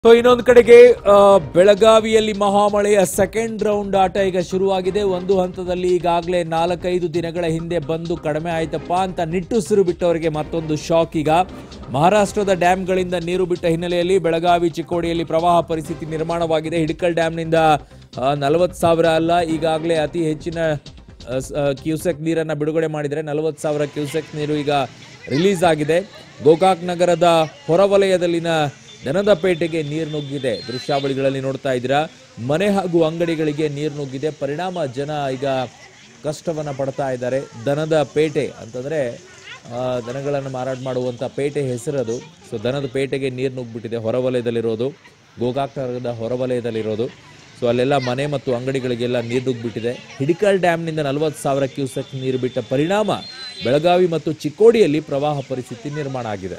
so ಇನ್ನೊಂದು ಕಡೆಗೆ ಆ, ಬೆಳಗಾವಿಯಲ್ಲಿ ಮಹಾಮಳೆಯ ಸೆಕೆಂಡ್ ರೌಂಡ್ ಆಟ ಈಗ ಶುರುವಾಗಿದೆ ಒಂದು ಹಂತದಲ್ಲಿ ಈಗಾಗಲೇ ನಾಲ್ಕೈದು ದಿನಗಳ ಹಿಂದೆ ಬಂದು ಕಡಿಮೆ ಆಯ್ತಪ್ಪ ಅಂತ ನಿಟ್ಟುಸಿರು ಬಿಟ್ಟವರಿಗೆ ಮತ್ತೊಂದು ಶಾಕ್ ಈಗ ಮಹಾರಾಷ್ಟ್ರದ ಡ್ಯಾಂಗಳಿಂದ ನೀರು ಬಿಟ್ಟ ಹಿನ್ನೆಲೆಯಲ್ಲಿ ಬೆಳಗಾವಿ ಚಿಕ್ಕೋಡಿಯಲ್ಲಿ ಪ್ರವಾಹ ಪರಿಸ್ಥಿತಿ ನಿರ್ಮಾಣವಾಗಿದೆ ಹಿಡಕಲ್ ಡ್ಯಾಂನಿಂದ ನಲವತ್ತು ಸಾವಿರ ಅಲ್ಲ ಈಗಾಗಲೇ ಅತಿ ಹೆಚ್ಚಿನ ಆ, ಸ- ಆ, ಕ್ಯೂಸೆಕ್ ನೀರನ್ನು ಬಿಡುಗಡೆ ಮಾಡಿದರೆ ನಲವತ್ತು ಸಾವಿರ ಕ್ಯೂಸೆಕ್ ನೀರು ಈಗ ರಿಲೀಸ್ ಆಗಿದೆ ಗೋಕಾಕ್ ನಗರದ ಹೊರವಲಯದಲ್ಲಿನ ದನದಪೇಟೆಗೆ ನೀರು ನುಗ್ಗಿದೆ ದೃಶ್ಯಾವಳಿಗಳಲ್ಲಿ ನೋಡ್ತಾ ಇದ್ದೀರಾ ಮನೆ ಹಾಗೂ ಅಂಗಡಿಗಳಿಗೆ ನೀರು ನುಗ್ಗಿದೆ ಪರಿಣಾಮ ಜನ ಈಗ ಕಷ್ಟವನ್ನು ಪಡ್ತಾ ಇದ್ದಾರೆ ದನದ ಪೇಟೆ ಅಂತಂದರೆ ದನಗಳನ್ನು ಮಾರಾಟ ಮಾಡುವಂಥ ಪೇಟೆ ಹೆಸರದು ಸೊ ದನದ ಪೇಟೆಗೆ ನೀರು ನುಗ್ಗಿಬಿಟ್ಟಿದೆ ಹೊರವಲಯದಲ್ಲಿರೋದು ಗೋಕಾಕ್ ನಗರದ ಹೊರವಲಯದಲ್ಲಿರೋದು ಸೊ ಅಲ್ಲೆಲ್ಲ ಮನೆ ಮತ್ತು ಅಂಗಡಿಗಳಿಗೆಲ್ಲ ನೀರು ನುಗ್ಗಿಬಿಟ್ಟಿದೆ ಹಿಡಿಕಲ್ ಡ್ಯಾಮ್ನಿಂದ ನಲವತ್ತು ಸಾವಿರ ಕ್ಯೂಸೆಕ್ ನೀರು ಬಿಟ್ಟ ಪರಿಣಾಮ ಬೆಳಗಾವಿ ಮತ್ತು ಚಿಕ್ಕೋಡಿಯಲ್ಲಿ ಪ್ರವಾಹ ಪರಿಸ್ಥಿತಿ ನಿರ್ಮಾಣ ಆಗಿದೆ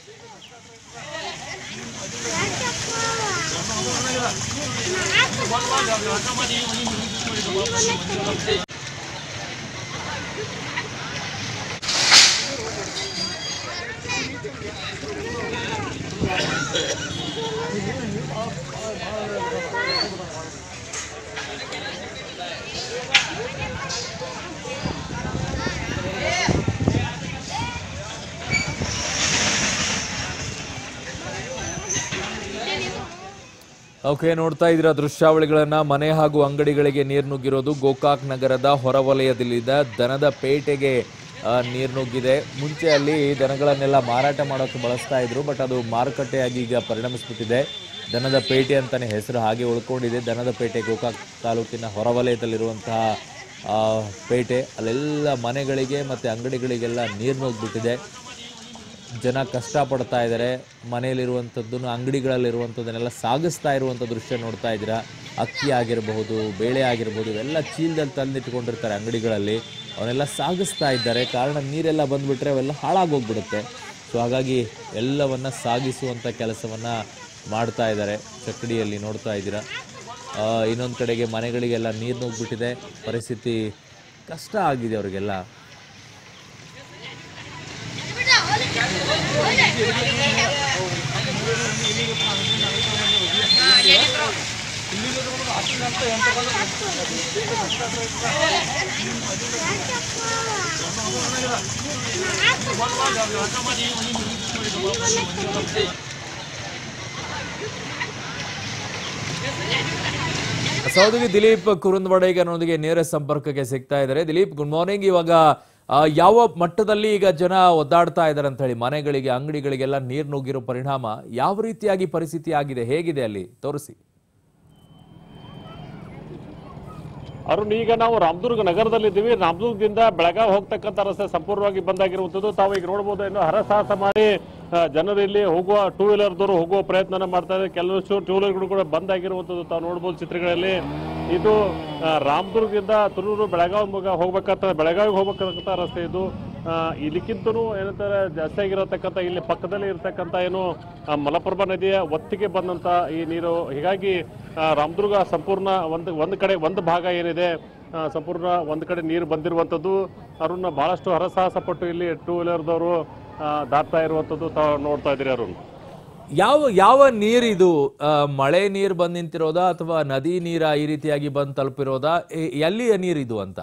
ಓಕೆ ನೋಡ್ತಾ ಇದ್ದೀರಾ ದೃಶ್ಯಾವಳಿಗಳನ್ನ ಮನೆ ಹಾಗೂ ಅಂಗಡಿಗಳಿಗೆ ನೀರು ನುಗ್ಗಿರೋದು ಗೋಕಾಕ್ ನಗರದ ಹೊರವಲಯದಲ್ಲಿದ್ದ ದನದ ಪೇಟೆಗೆ ಆ, ನೀರು ನುಗ್ಗಿದೆ ಮುಂಚೆ ಅಲ್ಲಿ ದನಗಳನ್ನೆಲ್ಲ ಮಾರಾಟ ಮಾಡೋಕೆ ಬಳಸ್ತಾ ಇದ್ರು ಬಟ್ ಅದು ಮಾರುಕಟ್ಟೆಯಾಗಿ ಈಗ ಪರಿಣಮಿಸ್ಬಿಟ್ಟಿದೆ ದನದ ಪೇಟೆ ಅಂತಾನೆ ಹೆಸರು ಹಾಗೆ ಉಳ್ಕೊಂಡಿದೆ ದನದ ಪೇಟೆ ಗೋಕಾಕ್ ತಾಲೂಕಿನ ಹೊರವಲಯದಲ್ಲಿರುವಂತಹ ಆ, ಪೇಟೆ ಅಲ್ಲೆಲ್ಲ ಮನೆಗಳಿಗೆ ಮತ್ತು ಅಂಗಡಿಗಳಿಗೆಲ್ಲ ನೀರು ನುಗ್ಗಿಬಿಟ್ಟಿದೆ ಜನ ಕಷ್ಟಪಡ್ತಾ ಇದ್ದಾರೆ ಮನೆಯಲ್ಲಿರುವಂಥದ್ದನ್ನು ಅಂಗಡಿಗಳಲ್ಲಿರುವಂಥದ್ದನ್ನೆಲ್ಲ ಸಾಗಿಸ್ತಾ ಇರುವಂಥ ದೃಶ್ಯ ನೋಡ್ತಾ ಇದ್ದೀರಾ ಅಕ್ಕಿ ಆಗಿರಬಹುದು ಬೇಳೆ ಆಗಿರ್ಬೋದು ಇವೆಲ್ಲ ಚೀಲದಲ್ಲಿ ತಂದಿಟ್ಕೊಂಡಿರ್ತಾರೆ ಅಂಗಡಿಗಳಲ್ಲಿ ಅವನ್ನೆಲ್ಲ ಸಾಗಿಸ್ತಾ ಇದ್ದಾರೆ ಕಾರಣ ನೀರೆಲ್ಲ ಬಂದುಬಿಟ್ರೆ ಅವೆಲ್ಲ ಹಾಳಾಗೋಗ್ಬಿಡುತ್ತೆ ಸೊ ಹಾಗಾಗಿ ಎಲ್ಲವನ್ನ ಸಾಗಿಸುವಂಥ ಕೆಲಸವನ್ನು ಮಾಡ್ತಾ ಇದ್ದಾರೆ ಚಕ್ಕಡಿಯಲ್ಲಿ ನೋಡ್ತಾ ಇದ್ದೀರಾ ಇನ್ನೊಂದು ಕಡೆಗೆ ಮನೆಗಳಿಗೆಲ್ಲ ನೀರು ನುಗ್ಗಿಬಿಟ್ಟಿದೆ ಪರಿಸ್ಥಿತಿ ಕಷ್ಟ ಆಗಿದೆ ಅವರಿಗೆಲ್ಲ ಸಹೋದರಿ ದಿಲೀಪ್ ಕುರುಂದವಾಡೆ ಈಗ ನನ್ನೊಂದಿಗೆ ನೇರ ಸಂಪರ್ಕಕ್ಕೆ ಸಿಗ್ತಾ ಇದ್ದಾರೆ ದಿಲೀಪ್ ಗುಡ್ ಮಾರ್ನಿಂಗ್ ಇವಾಗ ಆ, ಯಾವ ಮಟ್ಟದಲ್ಲಿ ಈಗ ಜನ ಒದ್ದಾಡ್ತಾ ಇದ್ದಾರೆ ಅಂತ ಹೇಳಿ ಮನೆಗಳಿಗೆ ಅಂಗಡಿಗಳಿಗೆಲ್ಲ ನೀರು ನುಗ್ಗಿರೋ ಪರಿಣಾಮ ಯಾವ ರೀತಿಯಾಗಿ ಪರಿಸ್ಥಿತಿ ಆಗಿದೆ ಹೇಗಿದೆ ಅಲ್ಲಿ ತೋರಿಸಿ ಅರುಣ್ ಈಗ ನಾವು ರಾಮದುರ್ಗ ನಗರದಲ್ಲಿದ್ದೀವಿ ರಾಮದುರ್ಗದಿಂದ ಬೆಳಗಾವಿ ಹೋಗ್ತಕ್ಕಂಥ ರಸ್ತೆ ಸಂಪೂರ್ಣವಾಗಿ ಬಂದಾಗಿರುವಂಥದ್ದು ತಾವು ಈಗ ನೋಡ್ಬೋದು ಇನ್ನು ಹರಸಾಹಸ ಮಾಡಿ ಆ, ಜನರು ಇಲ್ಲಿ ಹೋಗುವ ಟೂ ವೀಲರ್ದವರು ಹೋಗುವ ಪ್ರಯತ್ನ ಮಾಡ್ತಾ ಇದ್ದಾರೆ ಕೆಲವಷ್ಟು ಟೂ ವೀಲರ್ಗಳು ಕೂಡ ಬಂದ್ ಆಗಿರುವಂಥದ್ದು ತಾವು ನೋಡ್ಬೋದು ಚಿತ್ರಗಳಲ್ಲಿ ಇದು ಆ, ರಾಮದುರ್ಗದಿಂದ ತುರೂರು ಬೆಳಗಾವಿ ಮುಗ ಹೋಗ್ಬೇಕಂತ ಬೆಳಗಾವಿಗೆ ಹೋಗ್ಬೇಕಂತ ರಸ್ತೆ ಇದು ಆ, ಇಲ್ಲಿಕ್ಕಿಂತನೂ ಏನಂತಾರೆ ಜಾಸ್ತಿ ಆಗಿರತಕ್ಕಂಥ ಇಲ್ಲಿ ಪಕ್ಕದಲ್ಲಿ ಇರತಕ್ಕಂಥ ಏನು ಆ, ಮಲಪ್ರಭಾ ನದಿಯ ಒತ್ತಿಗೆ ಬಂದಂತ ಈ ನೀರು ಹೀಗಾಗಿ ಆ, ರಾಮದುರ್ಗ ಸಂಪೂರ್ಣ ಒಂದು ಒಂದು ಕಡೆ ಒಂದು ಭಾಗ ಏನಿದೆ ಆ, ಸಂಪೂರ್ಣ ಒಂದು ಕಡೆ ನೀರು ಬಂದಿರುವಂಥದ್ದು ಅರುಣ್ ಬಹಳಷ್ಟು ಹರಸಾಹಸ ಪಟ್ಟು ಇಲ್ಲಿ ಟೂ ವೀಲರ್ದವರು ದಾಟ್ತಾ ಇರುವಂಥದ್ದು ತಾವು ನೋಡ್ತಾ ಇದ್ದೀರಿ ಅರುಣ್ ಯಾವ ಯಾವ ನೀರಿದು ಆ, ಮಳೆ ನೀರು ಬಂದು ನಿಂತಿರೋದಾ ಅಥವಾ ನದಿ ನೀರ ಈ ರೀತಿಯಾಗಿ ಬಂದು ತಲುಪಿರೋದಾ ಎ- ಎಲ್ಲಿಯ ನೀರಿದು ಅಂತ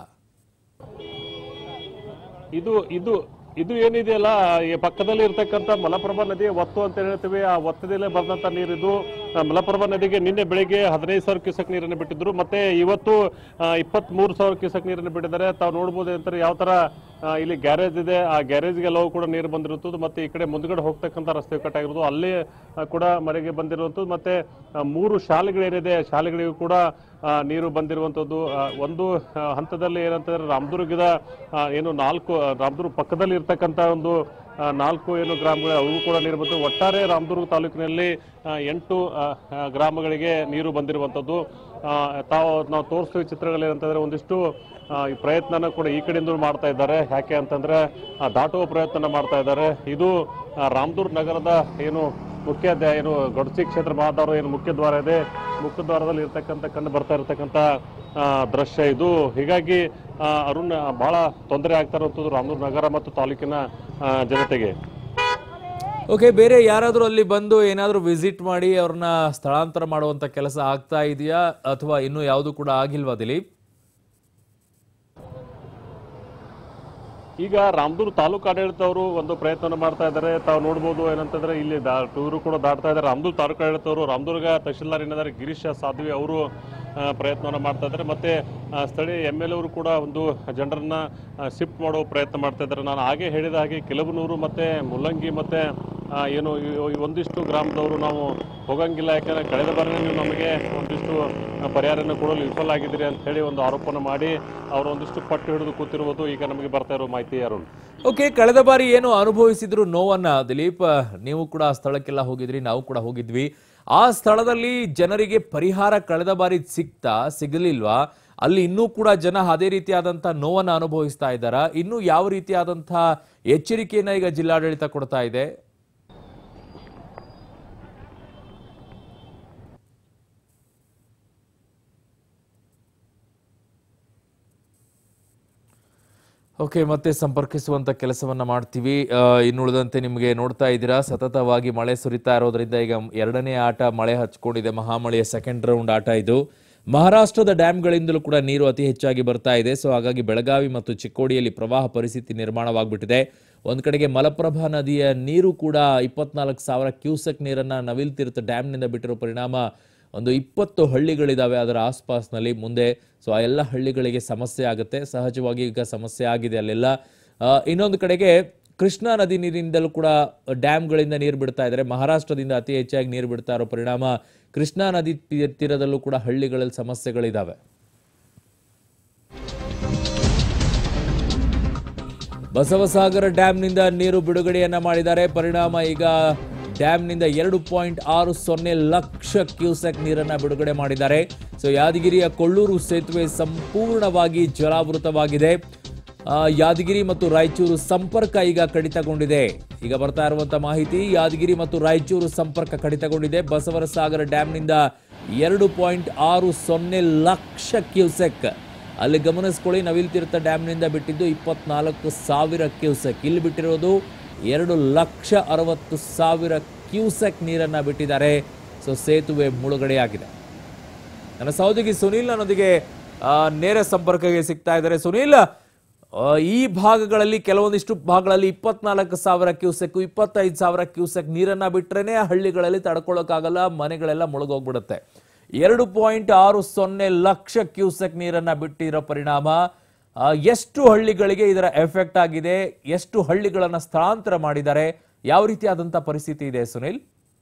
ಇದು ಇದು ಇದು ಏನಿದೆಯಲ್ಲ ಈ ಪಕ್ಕದಲ್ಲಿ ಇರ್ತಕ್ಕಂಥ ಮಲಪ್ರಭಾ ನದಿ ಒತ್ತು ಅಂತ ಹೇಳ್ತೀವಿ ಆ ಒತ್ತದಲ್ಲೇ ಬಂದಂತ ನೀರಿದು ಆ, ಮಲಪ್ರಭಾ ನದಿಗೆ ನಿನ್ನೆ ಬೆಳಿಗ್ಗೆ ಹದಿನೈದು ಸಾವಿರ ಕ್ಯೂಸೆಕ್ ನೀರನ್ನು ಬಿಟ್ಟಿದ್ರು ಮತ್ತೆ ಇವತ್ತು ಇಪ್ಪತ್ತ್ ಮೂರು ಸಾವಿರ ಕ್ಯೂಸೆಕ್ ನೀರನ್ನು ಬಿಟ್ಟಿದ್ದಾರೆ ತಾವು ನೋಡ್ಬೋದು ಅಂತಾರೆ ಯಾವ ತರ ಆ, ಇಲ್ಲಿ ಗ್ಯಾರೇಜ್ ಇದೆ ಆ ಗ್ಯಾರೇಜ್ಗೆಲ್ಲವೂ ಕೂಡ ನೀರು ಬಂದಿರುತ್ತದೆ ಮತ್ತೆ ಈ ಕಡೆ ಮುಂದ್ಗಡೆ ಹೋಗ್ತಕ್ಕಂಥ ರಸ್ತೆ ಕಟ್ಟಾಗಿರೋದು ಅಲ್ಲೇ ಆ, ಕೂಡ ಮನೆಗೆ ಬಂದಿರುವಂಥದ್ದು ಮತ್ತೆ ಆ, ಮೂರು ಶಾಲೆಗಳೇನಿದೆ ಶಾಲೆಗಳಿಗೂ ಕೂಡ ಆ, ನೀರು ಬಂದಿರುವಂಥದ್ದು ಆ, ಒಂದು ಆ, ಹಂತದಲ್ಲಿ ಏನಂತಂದ್ರೆ ರಾಮದುರ್ಗದ ಆ, ಏನು ನಾಲ್ಕು ಆ, ರಾಮದುರ್ಗ ಪಕ್ಕದಲ್ಲಿ ಇರ್ತಕ್ಕಂಥ ಒಂದು ಆ, ನಾಲ್ಕು ಏನು ಗ್ರಾಮಗಳು ಅವು ಕೂಡ ನೀರು ಬಂತು ಒಟ್ಟಾರೆ ರಾಮದುರ್ಗ ತಾಲೂಕಿನಲ್ಲಿ ಆ, ಎಂಟು ಆ, ಆ, ಗ್ರಾಮಗಳಿಗೆ ನೀರು ಬಂದಿರುವಂಥದ್ದು ಆ, ತಾವು ನಾವು ತೋರಿಸ್ತೀವಿ ಚಿತ್ರಗಳಲ್ಲಿ ಏನಂತಂದ್ರೆ ಒಂದಿಷ್ಟು ಆ, ಈ ಪ್ರಯತ್ನನ ಕೂಡ ಈ ಕಡೆಯಿಂದ ಮಾಡ್ತಾ ಇದ್ದಾರೆ ಯಾಕೆ ಅಂತಂದ್ರೆ ಆ, ದಾಟುವ ಪ್ರಯತ್ನ ಮಾಡ್ತಾ ಇದ್ದಾರೆ ಇದು ಆ, ರಾಮದುರ್ಗ ನಗರದ ಏನು ಮುಖ್ಯ ದ- ಏನು ಗೊಡಚಿ ಕ್ಷೇತ್ರ ಮಹಾದ್ವಾರ ಏನು ಮುಖ್ಯ ದ್ವಾರ ಇದೆ ಮುಖ್ಯ ದ್ವಾರದಲ್ಲಿ ಇರ್ತಕ್ಕಂಥ ಕಂಡು ಬರ್ತಾ ಇರತಕ್ಕಂಥ ಆ, ದೃಶ್ಯ ಇದು ಹೀಗಾಗಿ ಆ, ಅರುಣ್ ಬಹಳ ತೊಂದರೆ ಆಗ್ತಾ ಇರುವಂಥದ್ದು ರಾಮನೂರು ನಗರ ಮತ್ತು ತಾಲೂಕಿನ ಆ, ಜನತೆಗೆ ಓಕೆ ಬೇರೆ ಯಾರಾದರೂ ಅಲ್ಲಿ ಬಂದು ಏನಾದರೂ ವಿಸಿಟ್ ಮಾಡಿ ಅವ್ರನ್ನ ಸ್ಥಳಾಂತರ ಮಾಡುವಂತ ಕೆಲಸ ಆಗ್ತಾ ಇದೆಯಾ ಅಥವಾ ಇನ್ನೂ ಯಾವುದು ಕೂಡ ಆಗಿಲ್ವಾ ದಿಲೀಪ್ ಈಗ ರಾಮದೂರು ತಾಲೂಕು ಆಡಳಿತವರು ಒಂದು ಪ್ರಯತ್ನ ಮಾಡ್ತಾ ಇದ್ದಾರೆ ತಾವು ನೋಡ್ಬೋದು ಏನಂತಂದ್ರೆ ಇಲ್ಲಿ ದಾ ಟೂರು ಕೂಡ ದಾಟ್ತಾ ಇದ್ದಾರೆ ರಾಮದೂರು ತಾಲೂಕು ಆಡಳಿತವರು ರಾಮದುರ್ಗ ತಹಶೀಲ್ದಾರ್ ಏನಿದ್ದಾರೆ ಗಿರೀಶ್ ಸಾಧ್ವಿ ಅವರು ಪ್ರಯತ್ನವನ್ನು ಮಾಡ್ತಾ ಇದ್ದಾರೆ ಮತ್ತೆ ಆ, ಸ್ಥಳೀಯ ಎಮ್ ಎಲ್ ಅವರು ಕೂಡ ಒಂದು ಜನರನ್ನ ಶಿಫ್ಟ್ ಮಾಡೋ ಪ್ರಯತ್ನ ಮಾಡ್ತಾ ಇದ್ದಾರೆ ನಾನು ಹಾಗೆ ಹೇಳಿದ ಹಾಗೆ ಕೆಲಬನೂರು ಮತ್ತೆ ಮುಲ್ಲಂಗಿ ಮತ್ತೆ ಆ, ಏನು ಈ- ಈ ಒಂದಿಷ್ಟು ಗ್ರಾಮದವರು ನಾವು ಹೋಗಂಗಿಲ್ಲ ಯಾಕಂದ್ರೆ ಕಳೆದ ಬಾರಿ ನೀವು ನಮಗೆ ಒಂದಿಷ್ಟು ಆ, ಪರಿಹಾರನ ಕೊಡಲು ವಿಫಲ ಆಗಿದ್ದೀರಿ ಅಂತ ಹೇಳಿ ಒಂದು ಆರೋಪನ ಮಾಡಿ ಅವರು ಒಂದಿಷ್ಟು ಪಟ್ಟು ಹಿಡಿದು ಕೂತಿರುವುದು ಈಗ ನಮಗೆ ಬರ್ತಾ ಇರೋ ಮಾಹಿತಿ ಅರುಣ್ ಓಕೆ ಕಳೆದ ಬಾರಿ ಏನು ಅನುಭವಿಸಿದ್ರು ನೋವನ್ನ ದಿಲೀಪ್ ನೀವು ಕೂಡ ಆ ಸ್ಥಳಕ್ಕೆಲ್ಲ ಹೋಗಿದ್ರಿ ನಾವು ಕೂಡ ಹೋಗಿದ್ವಿ ಆ ಸ್ಥಳದಲ್ಲಿ ಜನರಿಗೆ ಪರಿಹಾರ ಕಳೆದ ಬಾರಿ ಸಿಕ್ತಾ ಸಿಗಲಿಲ್ವಾ ಅಲ್ಲಿ ಇನ್ನೂ ಕೂಡ ಜನ ಅದೇ ರೀತಿಯಾದಂಥ ನೋವನ್ನ ಅನುಭವಿಸ್ತಾ ಇದ್ದಾರಾ ಇನ್ನೂ ಯಾವ ರೀತಿಯಾದಂಥ ಎಚ್ಚರಿಕೆಯನ್ನ ಈಗ ಜಿಲ್ಲಾಡಳಿತ ಕೊಡ್ತಾ ಇದೆ ಓಕೆ ಮತ್ತೆ ಸಂಪರ್ಕಿಸುವಂತ ಕೆಲಸವನ್ನ ಮಾಡ್ತೀವಿ ಆ, ಇನ್ನುಳಿದಂತೆ ನಿಮಗೆ ನೋಡ್ತಾ ಇದ್ದೀರಾ ಸತತವಾಗಿ ಮಳೆ ಸುರಿತಾ ಇರೋದ್ರಿಂದ ಈಗ ಎರಡನೇ ಆಟ ಮಳೆ ಹಚ್ಕೊಂಡಿದೆ ಮಹಾಮಳೆಯ ಸೆಕೆಂಡ್ ರೌಂಡ್ ಆಟ ಇದು ಮಹಾರಾಷ್ಟ್ರದ ಡ್ಯಾಂಗಳಿಂದಲೂ ಕೂಡ ನೀರು ಅತಿ ಹೆಚ್ಚಾಗಿ ಬರ್ತಾ ಇದೆ ಸೊ ಹಾಗಾಗಿ ಬೆಳಗಾವಿ ಮತ್ತು ಚಿಕ್ಕೋಡಿಯಲ್ಲಿ ಪ್ರವಾಹ ಪರಿಸ್ಥಿತಿ ನಿರ್ಮಾಣವಾಗ್ಬಿಟ್ಟಿದೆ ಒಂದ್ ಕಡೆಗೆ ಮಲಪ್ರಭಾ ನದಿಯ ನೀರು ಕೂಡ ಇಪ್ಪತ್ನಾಲ್ಕು ಸಾವಿರ ಕ್ಯೂಸೆಕ್ ನೀರನ್ನ ನವಿಲ್ ತೀರ್ಥ ಡ್ಯಾಂನಿಂದ ಬಿಟ್ಟಿರೋ ಪರಿಣಾಮ ಒಂದು ಇಪ್ಪತ್ತು ಹಳ್ಳಿಗಳಿದಾವೆ ಅದರ ಆಸ್ಪಾಸ್ನಲ್ಲಿ ಮುಂದೆ ಸೊ ಆ ಎಲ್ಲ ಹಳ್ಳಿಗಳಿಗೆ ಸಮಸ್ಯೆ ಆಗುತ್ತೆ ಸಹಜವಾಗಿ ಈಗ ಸಮಸ್ಯೆ ಆಗಿದೆ ಅಲ್ಲೆಲ್ಲ ಆ, ಇನ್ನೊಂದು ಕಡೆಗೆ ಕೃಷ್ಣಾ ನದಿ ನೀರಿನಿಂದಲೂ ಕೂಡ ಡ್ಯಾಮ್ಗಳಿಂದ ನೀರು ಬಿಡ್ತಾ ಇದ್ದಾರೆ ಮಹಾರಾಷ್ಟ್ರದಿಂದ ಅತಿ ಹೆಚ್ಚಾಗಿ ನೀರು ಬಿಡ್ತಾ ಇರೋ ಪರಿಣಾಮ ಕೃಷ್ಣಾ ನದಿ ತೀ- ತೀರದಲ್ಲೂ ಕೂಡ ಹಳ್ಳಿಗಳಲ್ಲಿ ಸಮಸ್ಯೆಗಳಿದಾವೆ ಬಸವಸಾಗರ ಡ್ಯಾಂನಿಂದ ನೀರು ಬಿಡುಗಡೆಯನ್ನ ಮಾಡಿದ್ದಾರೆ ಪರಿಣಾಮ ಈಗ ಡ್ಯಾಂನಿಂದ ಎರಡು ಪಾಯಿಂಟ್ ಆರು ಸೊನ್ನೆ ಲಕ್ಷ ಕ್ಯೂಸೆಕ್ ನೀರನ್ನ ಬಿಡುಗಡೆ ಮಾಡಿದ್ದಾರೆ ಸೊ ಯಾದಗಿರಿಯ ಕೊಳ್ಳೂರು ಸೇತುವೆ ಸಂಪೂರ್ಣವಾಗಿ ಜಲಾವೃತವಾಗಿದೆ ಆ, ಯಾದಗಿರಿ ಮತ್ತು ರಾಯಚೂರು ಸಂಪರ್ಕ ಈಗ ಕಡಿತಗೊಂಡಿದೆ ಈಗ ಬರ್ತಾ ಇರುವಂತ ಮಾಹಿತಿ ಯಾದಗಿರಿ ಮತ್ತು ರಾಯಚೂರು ಸಂಪರ್ಕ ಕಡಿತಗೊಂಡಿದೆ ಬಸವರಸಾಗರ ಡ್ಯಾಂನಿಂದ ಎರಡು ಪಾಯಿಂಟ್ ಆರು ಸೊನ್ನೆ ಲಕ್ಷ ಕ್ಯೂಸೆಕ್ ಅಲ್ಲಿ ಗಮನಿಸ್ಕೊಳ್ಳಿ ನವಿಲ್ ತೀರ್ಥ ಡ್ಯಾಮ್ನಿಂದ ಬಿಟ್ಟಿದ್ದು ಇಪ್ಪತ್ನಾಲ್ಕು ಸಾವಿರ ಕ್ಯೂಸೆಕ್ ಇಲ್ಲಿ ಬಿಟ್ಟಿರೋದು ಎರಡು ಲಕ್ಷ ಅರವತ್ತು ಸಾವಿರ ಕ್ಯೂಸೆಕ್ ನೀರನ್ನ ಬಿಟ್ಟಿದ್ದಾರೆ ಸೊ ಸೇತುವೆ ಮುಳುಗಡೆಯಾಗಿದೆ ನನ್ನ ಸಹೋದರಿ ಸುನೀಲ್ ನನ್ನೊಂದಿಗೆ ಆ, ನೇರ ಸಂಪರ್ಕಕ್ಕೆ ಸಿಗ್ತಾ ಇದ್ದಾರೆ ಸುನೀಲ್ ಆ, ಈ ಭಾಗಗಳಲ್ಲಿ ಕೆಲವೊಂದಿಷ್ಟು ಭಾಗಗಳಲ್ಲಿ ಇಪ್ಪತ್ನಾಲ್ಕು ಸಾವಿರ ಕ್ಯೂಸೆಕ್ ಇಪ್ಪತ್ತೈದು ಸಾವಿರ ಕ್ಯೂಸೆಕ್ ನೀರನ್ನ ಬಿಟ್ರೇನೆ ಆ ಹಳ್ಳಿಗಳಲ್ಲಿ ತಡ್ಕೊಳ್ಳೋಕ್ಕಾಗಲ್ಲ ಮನೆಗಳೆಲ್ಲ ಮುಳುಗೋಗ್ಬಿಡುತ್ತೆ ಎರಡು ಪಾಯಿಂಟ್ ಆರು ಸೊನ್ನೆ ಲಕ್ಷ ಕ್ಯೂಸೆಕ್ ನೀರನ್ನ ಬಿಟ್ಟಿರೋ ಪರಿಣಾಮ ಆ, ಎಷ್ಟು ಹಳ್ಳಿಗಳಿಗೆ ಇದರ ಎಫೆಕ್ಟ್ ಆಗಿದೆ ಎಷ್ಟು ಹಳ್ಳಿಗಳನ್ನ ಸ್ಥಳಾಂತರ ಮಾಡಿದ್ದಾರೆ ಯಾವ ರೀತಿಯಾದಂತ ಪರಿಸ್ಥಿತಿ ಇದೆ ಸುನಿಲ್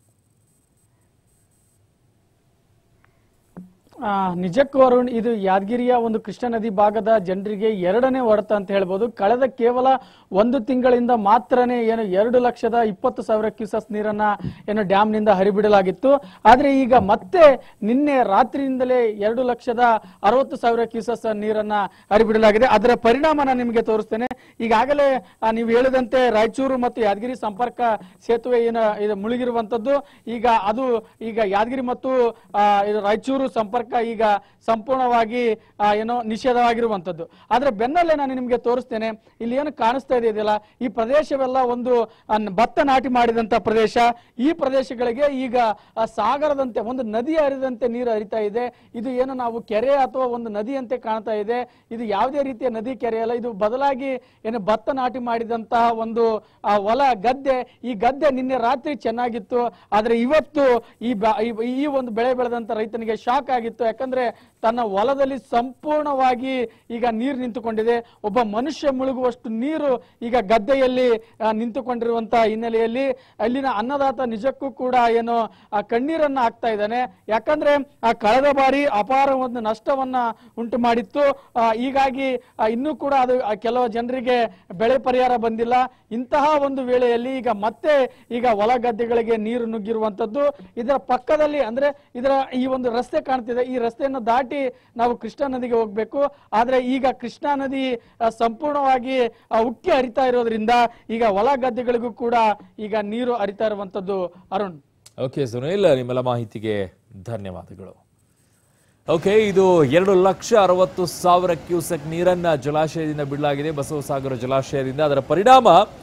ಆ, ನಿಜಕ್ಕೂ ಅರುಣ್ ಇದು ಯಾದಗಿರಿಯ ಒಂದು ಕೃಷ್ಣಾ ನದಿ ಭಾಗದ ಜನರಿಗೆ ಎರಡನೇ ಹೊಡೆತ ಅಂತ ಹೇಳ್ಬೋದು ಕಳೆದ ಕೇವಲ ಒಂದು ತಿಂಗಳಿಂದ ಮಾತ್ರನೇ ಏನು ಎರಡು ಲಕ್ಷದ ಇಪ್ಪತ್ತು ಸಾವಿರ ಕ್ಯೂಸಸ್ ನೀರನ್ನ ಏನು ಡ್ಯಾಮ್ ನಿಂದ ಹರಿಬಿಡಲಾಗಿತ್ತು ಆದ್ರೆ ಈಗ ಮತ್ತೆ ನಿನ್ನೆ ರಾತ್ರಿಯಿಂದಲೇ ಎರಡು ಲಕ್ಷದ ಅರವತ್ತು ಸಾವಿರ ಕ್ಯೂಸಸ್ ನೀರನ್ನ ಹರಿಬಿಡಲಾಗಿದೆ ಅದರ ಪರಿಣಾಮ ನಾನು ನಿಮಗೆ ತೋರಿಸ್ತೇನೆ ಈಗಾಗಲೇ ಆ, ನೀವು ಹೇಳಿದಂತೆ ರಾಯಚೂರು ಮತ್ತು ಯಾದಗಿರಿ ಸಂಪರ್ಕ ಸೇತುವೆ ಏನು ಇದು ಮುಳುಗಿರುವಂತದ್ದು ಈಗ ಅದು ಈಗ ಯಾದಗಿರಿ ಮತ್ತು ಆ, ಇದು ರಾಯಚೂರು ಸಂಪರ್ಕ ಈಗ ಸಂಪೂರ್ಣವಾಗಿ ಆ, ಏನೋ ನಿಷೇಧವಾಗಿರುವಂತದ್ದು ಆದ್ರೆ ಬೆನ್ನಲ್ಲೇ ನಾನು ನಿಮಗೆ ತೋರಿಸ್ತೇನೆ ಇಲ್ಲಿ ಏನು ಕಾಣಿಸ್ತಾ ಇದೆ ಇದೆಯಲ್ಲ ಈ ಪ್ರದೇಶವೆಲ್ಲ ಒಂದು ಆ, ನ- ಭತ್ತ ನಾಟಿ ಮಾಡಿದಂತ ಪ್ರದೇಶ ಈ ಪ್ರದೇಶಗಳಿಗೆ ಈಗ ಆ, ಸಾಗರದಂತೆ ಒಂದು ನದಿ ಹರಿದಂತೆ ನೀರು ಹರಿತಾ ಇದೆ ಇದು ಏನು ನಾವು ಕೆರೆ ಅಥವಾ ಒಂದು ನದಿಯಂತೆ ಕಾಣ್ತಾ ಇದೆ ಇದು ಯಾವುದೇ ರೀತಿಯ ನದಿ ಕೆರೆ ಅಲ್ಲ ಇದು ಬದಲಾಗಿ ಏನು ಭತ್ತ ನಾಟಿ ಮಾಡಿದಂತಹ ಒಂದು ಆ, ಹೊಲ ಗದ್ದೆ ಈ ಗದ್ದೆ ನಿನ್ನೆ ರಾತ್ರಿ ಚೆನ್ನಾಗಿತ್ತು ಆದ್ರೆ ಇವತ್ತು ಈ ಬ- ಈ- ಈ ಒಂದು ಬೆಳೆ ಬೆಳೆದಂತ ರೈತನಿಗೆ ಶಾಕ್ ಆಗಿತ್ತು ಯಾಕಂದ್ರೆ ತನ್ನ ಹೊಲದಲ್ಲಿ ಸಂಪೂರ್ಣವಾಗಿ ಈಗ ನೀರು ನಿಂತುಕೊಂಡಿದೆ ಒಬ್ಬ ಮನುಷ್ಯ ಮುಳುಗುವಷ್ಟು ನೀರು ಈಗ ಗದ್ದೆಯಲ್ಲಿ ಆ, ನಿಂತುಕೊಂಡಿರುವಂತ ಹಿನ್ನೆಲೆಯಲ್ಲಿ ಅಲ್ಲಿನ ಅನ್ನದಾತ ನಿಜಕ್ಕೂ ಕೂಡ ಏನು ಆ ಕಣ್ಣೀರನ್ನ ಹಾಕ್ತಾ ಇದ್ದಾನೆ ಯಾಕಂದ್ರೆ ಆ ಕಳೆದ ಬಾರಿ ಅಪಾರ ಒಂದು ನಷ್ಟವನ್ನ ಉಂಟು ಮಾಡಿತ್ತು ಆ, ಹೀಗಾಗಿ ಆ, ಇನ್ನೂ ಕೂಡ ಅದು ಆ, ಕೆಲವು ಜನರಿಗೆ ಬೆಳೆ ಪರಿಹಾರ ಬಂದಿಲ್ಲ ಇಂತಹ ಒಂದು ವೇಳೆಯಲ್ಲಿ ಈಗ ಮತ್ತೆ ಈಗ ಹೊಲ ಗದ್ದೆಗಳಿಗೆ ನೀರು ನುಗ್ಗಿರುವಂತದ್ದು ಇದರ ಪಕ್ಕದಲ್ಲಿ ಅಂದ್ರೆ ಇದರ ಈ ಒಂದು ರಸ್ತೆ ಕಾಣ್ತಿದೆ ಈ ರಸ್ತೆಯನ್ನು ದಾಟಿ ನಾವು ಕೃಷ್ಣಾ ನದಿಗೆ ಹೋಗ್ಬೇಕು ಆದ್ರೆ ಈಗ ಕೃಷ್ಣಾ ನದಿ ಆ, ಸಂಪೂರ್ಣವಾಗಿ ಆ, ಉಕ್ಕಿ ಹರಿತಾ ಇರೋದ್ರಿಂದ ಈಗ ಹೊಲ ಗದ್ದೆಗಳಿಗೂ ಕೂಡ ಈಗ ನೀರು ಹರಿತಾ ಇರುವಂತದ್ದು ಅರುಣ್ ಓಕೆ ಸುನೀಲ್ ನಿಮ್ಮೆಲ್ಲ ಮಾಹಿತಿಗೆ ಧನ್ಯವಾದಗಳು ಓಕೆ ಇದು ಎರಡು ಲಕ್ಷ ಅರವತ್ತು ಸಾವಿರ ಕ್ಯೂಸೆಕ್ ನೀರನ್ನ ಜಲಾಶಯದಿಂದ ಬಿಡಲಾಗಿದೆ ಬಸವಸಾಗರ ಜಲಾಶಯದಿಂದ ಅದರ ಪರಿಣಾಮ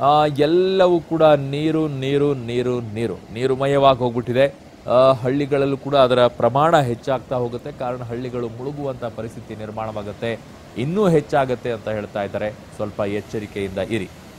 ಆ, ಎಲ್ಲವೂ ಕೂಡ ನೀರು ನೀರು ನೀರು ನೀರು ನೀರುಮಯವಾಗಿ ಹೋಗ್ಬಿಟ್ಟಿದೆ ಆ, ಹಳ್ಳಿಗಳಲ್ಲೂ ಕೂಡ ಅದರ ಪ್ರಮಾಣ ಹೆಚ್ಚಾಗ್ತಾ ಹೋಗುತ್ತೆ ಕಾರಣ ಹಳ್ಳಿಗಳು ಮುಳುಗುವಂತ ಪರಿಸ್ಥಿತಿ ನಿರ್ಮಾಣವಾಗುತ್ತೆ ಇನ್ನೂ ಹೆಚ್ಚಾಗುತ್ತೆ ಅಂತ ಹೇಳ್ತಾ ಇದ್ದಾರೆ ಸ್ವಲ್ಪ ಎಚ್ಚರಿಕೆಯಿಂದ ಇರಿ